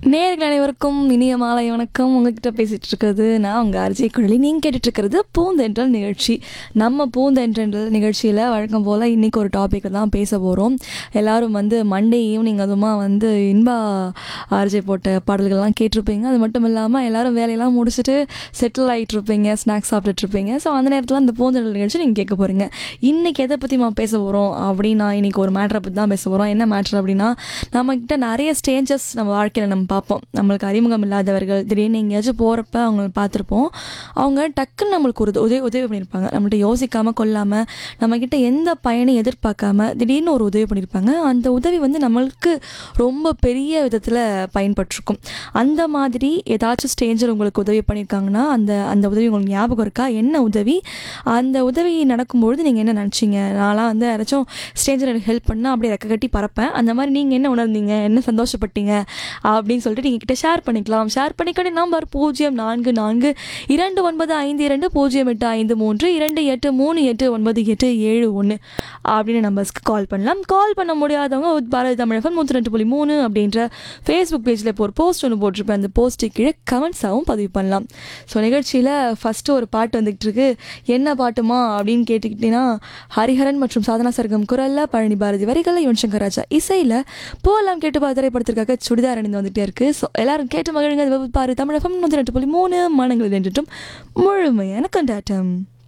நேர்கள் அனைவருக்கும் இனிய மாலை வணக்கம் உங்ககிட்ட பேசிட்டு இருக்கிறது நான் உங்க அர்ஜய் குழலி நீங்க கேட்டுட்டு இருக்கிறது பூந்தென்றல் நிகழ்ச்சி நம்ம பூந்தென்றல் நிகழ்ச்சியில வழக்கம் போல இன்னைக்கு ஒரு டாபிக் தான் பேச போறோம் எல்லாரும் வந்து மண்டே ஈவினிங் அதுமா வந்து இன்பா அர்ஜய் போட்ட பாடல்கள்லாம் கேட்டிருப்பீங்க அது மட்டும் இல்லாமல் எல்லாரும் வேலையெல்லாம் முடிச்சுட்டு செட்டில் ஆகிட்டு இருப்பீங்க ஸ்நாக்ஸ் சாப்பிட்டுட்டு இருப்பீங்க ஸோ அந்த நேரத்தில் அந்த பூந்தென்றல் நிகழ்ச்சி நீங்கள் கேட்க போறீங்க இன்னைக்கு எதை பற்றி நம்ம பேச போகிறோம் அப்படின்னா இன்னைக்கு ஒரு மேட்டரை பற்றி தான் பேச போகிறோம் என்ன மேட்ரு அப்படின்னா நம்மக்கிட்ட நிறைய ஸ்டேஞ்சஸ் நம்ம வாழ்க்கையில் நம்ம பார்ப்போம் நம்மளுக்கு அறிமுகம் இல்லாதவர்கள் திடீர்னு எங்கேயாச்சும் போகிறப்ப அவங்கள பார்த்துருப்போம் அவங்க டக்குன்னு நம்மளுக்கு ஒரு உதவி உதவி பண்ணியிருப்பாங்க நம்மள்ட்ட யோசிக்காமல் கொள்ளாமல் நம்மக்கிட்ட எந்த பயனை எதிர்பார்க்காம திடீர்னு ஒரு உதவி பண்ணியிருப்பாங்க அந்த உதவி வந்து நம்மளுக்கு ரொம்ப பெரிய விதத்தில் பயன்பட்டிருக்கும் அந்த மாதிரி ஏதாச்சும் ஸ்டேஞ்சர் உங்களுக்கு உதவி பண்ணியிருக்காங்கன்னா அந்த அந்த உதவி உங்களுக்கு ஞாபகம் இருக்கா என்ன உதவி அந்த உதவி நடக்கும்பொழுது நீங்கள் என்ன நினச்சிங்க நான்லாம் வந்து யாராச்சும் ஸ்டேஞ்சர் எனக்கு ஹெல்ப் பண்ணால் அப்படியே ரெக்க கட்டி பறப்பேன் அந்த மாதிரி நீங்கள் என்ன உணர்ந்தீங்க என்ன சந்தோஷப்பட்டீங்க அப்படின்னு சொல்லிட்டு நீங்கள் கிட்ட ஷேர் பண்ணிக்கலாம் ஷேர் பண்ணிக்கிட்டு நம்பர் பூஜ்ஜியம் நான்கு நான்கு இரண்டு ஒன்பது ஐந்து இரண்டு பூஜ்ஜியம் எட்டு ஐந்து மூன்று இரண்டு எட்டு மூணு எட்டு ஒன்பது எட்டு ஏழு ஒன்று அப்படின்னு நம்பர்ஸ்க்கு கால் பண்ணலாம் கால் பண்ண முடியாதவங்க உத் பாரதி தமிழகம் நூற்றி ரெண்டு புள்ளி மூணு அப்படின்ற ஃபேஸ்புக் பேஜில் இப்போ ஒரு போஸ்ட் ஒன்று போட்டிருப்பேன் அந்த போஸ்ட்டு கீழே கமெண்ட்ஸாகவும் பதிவு பண்ணலாம் ஸோ நிகழ்ச்சியில் ஃபஸ்ட்டு ஒரு பாட்டு வந்துகிட்டு இருக்கு என்ன பாட்டுமா அப்படின்னு கேட்டுக்கிட்டீங்கன்னா ஹரிஹரன் மற்றும் சாதனா சர்க்கம் குரல்ல பழனி பாரதி வரிகளில் யுவன் சங்கர் ராஜா இசையில் போலாம் கேட்டு பா திரைப்படத்திற்காக சுடிதார் அணிந்து வந்துட்டே இருக்கு ஸோ எல்லாரும் கேட்டு மகிழுங்க அது பாரு தமிழகம் நூற்றி ரெண்டு புள்ளி மூணு மனங்களில் என்றும் முழுமையான கொண்டாட்டம்